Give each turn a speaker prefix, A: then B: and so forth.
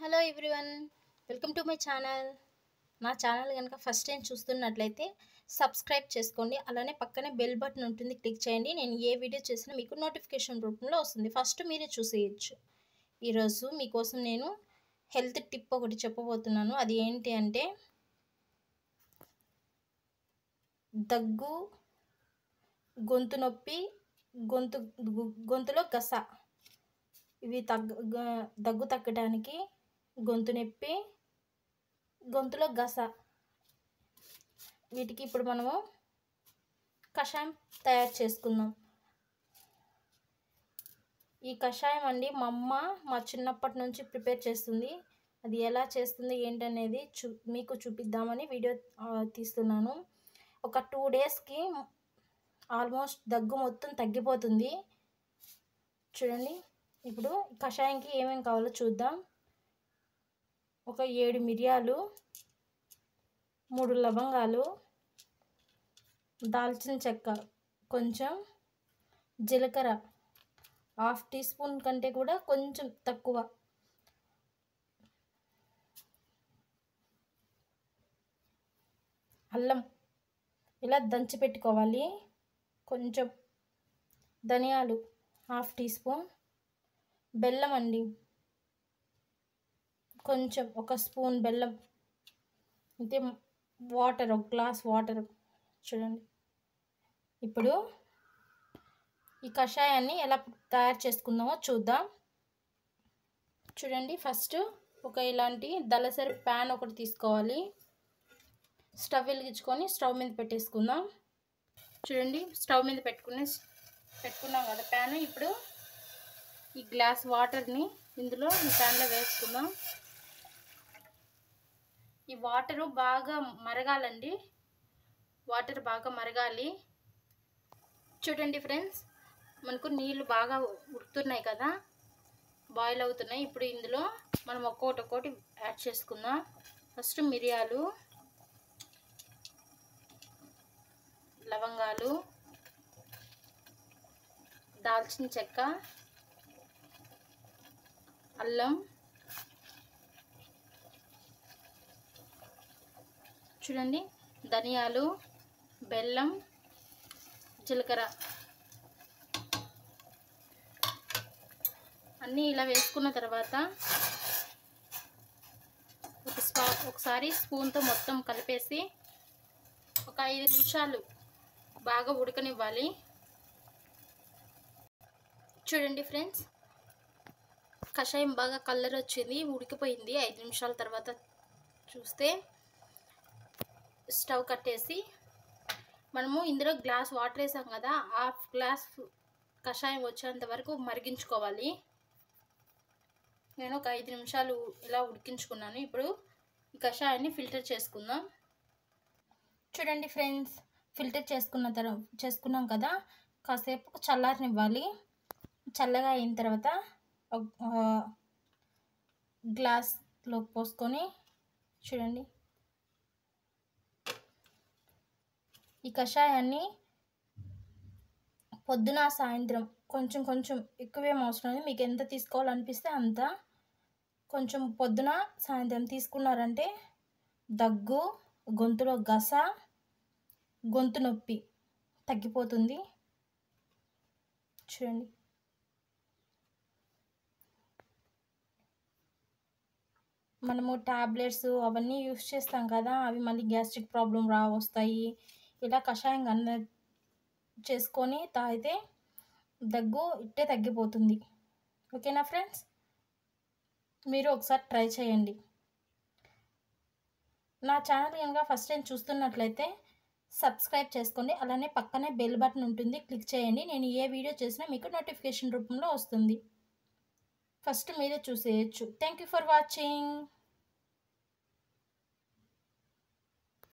A: hello everyone welcome to my channel నా channel కనుక first time చూస్తున్నట్లయితే సబ్స్క్రైబ్ చేసుకోండి అలానే పక్కనే బెల్ బటన్ ఉంటుంది క్లిక్ చేయండి నేను ఏ వీడియో చేసినా మీకు నోటిఫికేషన్ రూపంలో వస్తుంది ఫస్ట్ మీరే చూసేయచ్చు ఈరోజు మీకోసం నేను హెల్త్ టిప్ ఒకటి చెప్పబోతున్నాను అది ఏంటి అంటే దగ్గు గొంతు నొప్పి గొంతు గు- గొంతులో గస ఇవి తగ్గ గ- దగ్గు తగ్గడానికి గొంతు నొప్పి గొంతులో గస వీటికి ఇప్పుడు మనము కషాయం తయారు చేసుకుందాం ఈ కషాయం అండి మా అమ్మ మా చిన్నప్పటి నుంచి ప్రిపేర్ చేస్తుంది అది ఎలా చేస్తుంది ఏంటనేది చూ మీకు చూపిద్దామని వీడియో ఆ, తీస్తున్నాను ఒక టూ డేస్కి ఆల్మోస్ట్ దగ్గు మొత్తం తగ్గిపోతుంది చూడండి ఇప్పుడు ఈ కషాయంకి ఏమేమి కావాలో చూద్దాం ఒక ఏడు మిరియాలు మూడు లవంగాలు దాల్చిన చెక్క కొంచెం జీలకర్ర హాఫ్ టీ స్పూన్ కంటే కూడా కొంచెం తక్కువ అల్లం ఇలా దంచి పెట్టుకోవాలి కొంచెం ధనియాలు హాఫ్ టీ స్పూన్ బెల్లం అండి కొంచెం ఒక స్పూన్ బెల్లం అయితే వాటర్ ఒక గ్లాస్ వాటర్ చూడండి ఇప్పుడు ఈ కషాయాన్ని ఎలా తయారు చేసుకుందామో చూద్దాం చూడండి ఫస్ట్ ఒక ఇలాంటి దళసరి ప్యాన్ ఒకటి తీసుకోవాలి స్టవ్ వెలిగించుకొని స్టవ్ మీద పెట్టేసుకుందాం చూడండి స్టవ్ మీద పెట్టుకుని పెట్టుకున్నాం కదా ప్యాన్ ఇప్పుడు ఈ గ్లాస్ వాటర్ని ఇందులో ఈ ప్యాన్లో వేసుకుందాం ఈ వాటరు బాగా మరగాలండి వాటర్ బాగా మరగాలి చూడండి ఫ్రెండ్స్ మనకు నీళ్ళు బాగా ఉడుకుతున్నాయి కదా బాయిల్ అవుతున్నాయి ఇప్పుడు ఇందులో మనం ఒక్కొక్కటి ఒక్కొక్కటి యాడ్ చేసుకుందాం ఫస్ట్ మిరియాలు లవంగాలు దాల్చిన చెక్క అల్లం చూడండి ధనియాలు బెల్లం జీలకర్ర అన్నీ ఇలా వేసుకున్న తర్వాత ఒక స్పా ఒకసారి స్పూన్తో మొత్తం కలిపేసి ఒక ఐదు నిమిషాలు బాగా ఉడకనివ్వాలి చూడండి ఫ్రెండ్స్ కషాయం బాగా కలర్ వచ్చింది ఉడికిపోయింది ఐదు నిమిషాల తర్వాత చూస్తే స్టవ్ కట్టేసి మనము ఇందులో గ్లాస్ వాటర్ వేసాం కదా హాఫ్ గ్లాస్ కషాయం వచ్చేంత వరకు మరిగించుకోవాలి నేను ఒక ఐదు నిమిషాలు ఇలా ఉడికించుకున్నాను ఇప్పుడు ఈ కషాయాన్ని ఫిల్టర్ చేసుకుందాం చూడండి ఫ్రెండ్స్ ఫిల్టర్ చేసుకున్న తర్వాత చేసుకున్నాం కదా కాసేపు చల్లారనివ్వాలి చల్లగా అయిన తర్వాత ఒక గ్లాస్లో పోసుకొని చూడండి ఈ కషాయాన్ని పొద్దున సాయంత్రం కొంచెం కొంచెం ఎక్కువేం అవసరం లేదు మీకు ఎంత తీసుకోవాలనిపిస్తే అంత కొంచెం పొద్దున సాయంత్రం తీసుకున్నారంటే దగ్గు గొంతులో గస గొంతు నొప్పి తగ్గిపోతుంది చూడండి మనము టాబ్లెట్స్ అవన్నీ యూస్ చేస్తాం కదా అవి మళ్ళీ గ్యాస్ట్రిక్ ప్రాబ్లం రా వస్తాయి ఇలా కషాయం అన్న చేసుకొని తాగితే దగ్గు ఇట్టే తగ్గిపోతుంది ఓకేనా ఫ్రెండ్స్ మీరు ఒకసారి ట్రై చేయండి నా ఛానల్ కనుక ఫస్ట్ టైం చూస్తున్నట్లయితే సబ్స్క్రైబ్ చేసుకోండి అలానే పక్కనే బెల్ బటన్ ఉంటుంది క్లిక్ చేయండి నేను ఏ వీడియో చేసినా మీకు నోటిఫికేషన్ రూపంలో వస్తుంది ఫస్ట్ మీరే చూసేయచ్చు థ్యాంక్ యూ ఫర్ వాచింగ్